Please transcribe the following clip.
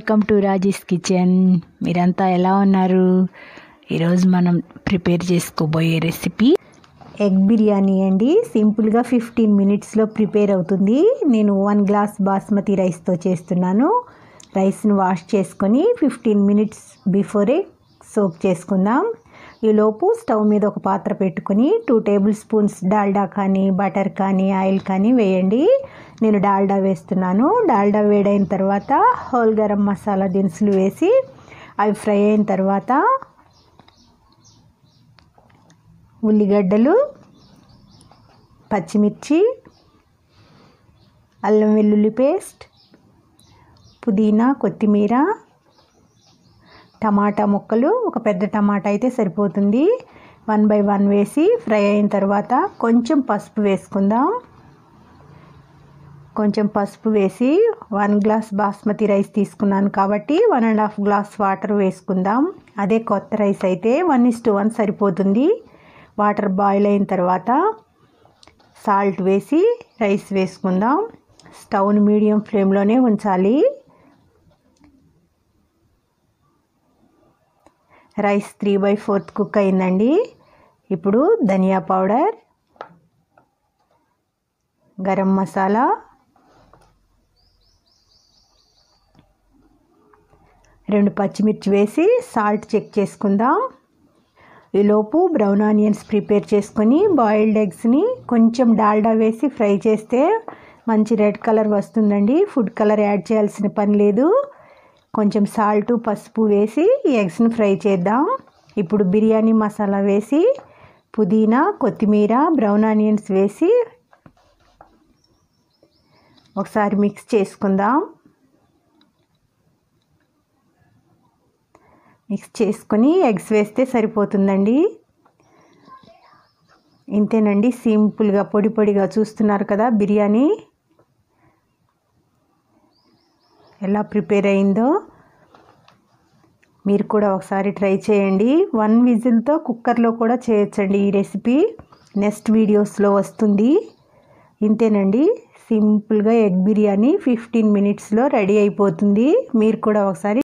welcome to Rajesh kitchen మీరంతా ఎలా ఉన్నారు ఈరోజు మనం ప్రిపేర్ చేసుకోబోయే రెసిపీ ఎగ్ బిర్యానీ అండి సింపుల్గా ఫిఫ్టీన్ మినిట్స్లో ప్రిపేర్ అవుతుంది నేను వన్ గ్లాస్ బాస్మతి రైస్తో చేస్తున్నాను రైస్ని వాష్ చేసుకొని ఫిఫ్టీన్ మినిట్స్ బిఫోరే సోక్ చేసుకుందాం ఈలోపు స్టవ్ మీద ఒక పాత్ర పెట్టుకొని టూ టేబుల్ స్పూన్స్ డాల్డా కానీ బటర్ కానీ ఆయిల్ కానీ వేయండి నేను డాల్డా వేస్తున్నాను డాల్డా వేడైన తర్వాత హోల్ గరం మసాలా దినుసులు వేసి అవి ఫ్రై అయిన తర్వాత ఉల్లిగడ్డలు పచ్చిమిర్చి అల్లం వెల్లుల్లి పేస్ట్ పుదీనా కొత్తిమీర టమాటా ముక్కలు ఒక పెద్ద టమాటా అయితే సరిపోతుంది వన్ బై వన్ వేసి ఫ్రై అయిన తర్వాత కొంచెం పసుపు వేసుకుందాం కొంచెం పసుపు వేసి వన్ గ్లాస్ బాస్మతి రైస్ తీసుకున్నాను కాబట్టి one and half glass water వేసుకుందాం అదే కొత్త రైస్ అయితే వన్ ఇస్ టు వన్ సరిపోతుంది వాటర్ బాయిల్ అయిన తర్వాత సాల్ట్ వేసి రైస్ వేసుకుందాం స్టవ్ని మీడియం ఫ్లేమ్లోనే ఉంచాలి rice three by fourth cook అయిందండి ఇప్పుడు ధనియా పౌడర్ గరం మసాలా రెండు పచ్చిమిర్చి వేసి సాల్ట్ చెక్ చేసుకుందాం ఈలోపు బ్రౌన్ ఆనియన్స్ ప్రిపేర్ చేసుకొని బాయిల్డ్ ఎగ్స్ని కొంచెం డాల్డా వేసి ఫ్రై చేస్తే మంచి రెడ్ కలర్ వస్తుందండి ఫుడ్ కలర్ యాడ్ చేయాల్సిన పని లేదు కొంచెం సాల్ట్ పసుపు వేసి ఈ ఎగ్స్ని ఫ్రై చేద్దాం ఇప్పుడు బిర్యానీ మసాలా వేసి పుదీనా కొత్తిమీర బ్రౌన్ ఆనియన్స్ వేసి ఒకసారి మిక్స్ చేసుకుందాం మిక్స్ చేసుకొని ఎగ్స్ వేస్తే సరిపోతుందండి ఇంతేనండి సింపుల్గా పొడి పొడిగా చూస్తున్నారు కదా బిర్యానీ ఎలా ప్రిపేర్ అయిందో మీరు కూడా ఒకసారి ట్రై చేయండి వన్ విజిల్తో కుక్కర్లో కూడా చేయొచ్చండి ఈ రెసిపీ నెక్స్ట్ వీడియోస్లో వస్తుంది ఇంతేనండి సింపుల్గా ఎగ్ బిర్యానీ ఫిఫ్టీన్ మినిట్స్లో రెడీ అయిపోతుంది మీరు కూడా ఒకసారి